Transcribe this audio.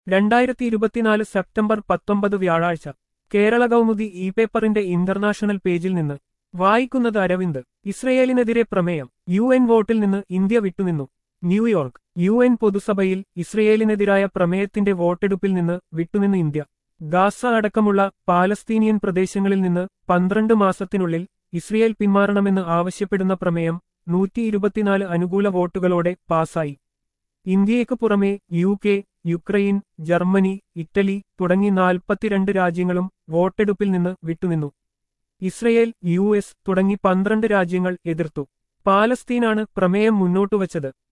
രണ്ടായിരത്തി ഇരുപത്തിനാല് സെപ്റ്റംബർ പത്തൊമ്പത് വ്യാഴാഴ്ച കേരള കൗമുദി ഇ പേപ്പറിന്റെ ഇന്റർനാഷണൽ പേജിൽ നിന്ന് വായിക്കുന്നത് അരവിന്ദ് ഇസ്രയേലിനെതിരെ പ്രമേയം യു എൻ വോട്ടിൽ നിന്ന് ഇന്ത്യ വിട്ടുനിന്നു ന്യൂയോർക്ക് യു എൻ പൊതുസഭയിൽ ഇസ്രയേലിനെതിരായ പ്രമേയത്തിന്റെ വോട്ടെടുപ്പിൽ നിന്ന് വിട്ടുനിന്ന് ഇന്ത്യ ഗാസ അടക്കമുള്ള പാലസ്തീനിയൻ പ്രദേശങ്ങളിൽ നിന്ന് പന്ത്രണ്ട് മാസത്തിനുള്ളിൽ ഇസ്രയേൽ പിന്മാറണമെന്ന് ആവശ്യപ്പെടുന്ന പ്രമേയം നൂറ്റി ഇരുപത്തിനാല് അനുകൂല വോട്ടുകളോടെ പാസായി ഇന്ത്യയ്ക്ക് പുറമെ U K Ukraine Germany Italy തുടങ്ങി നാൽപ്പത്തിരണ്ട് രാജ്യങ്ങളും വോട്ടെടുപ്പിൽ നിന്ന് വിട്ടുനിന്നു ഇസ്രയേൽ യു എസ് തുടങ്ങി പന്ത്രണ്ട് രാജ്യങ്ങൾ എതിർത്തു പാലസ്തീനാണ് പ്രമേയം മുന്നോട്ടുവച്ചത്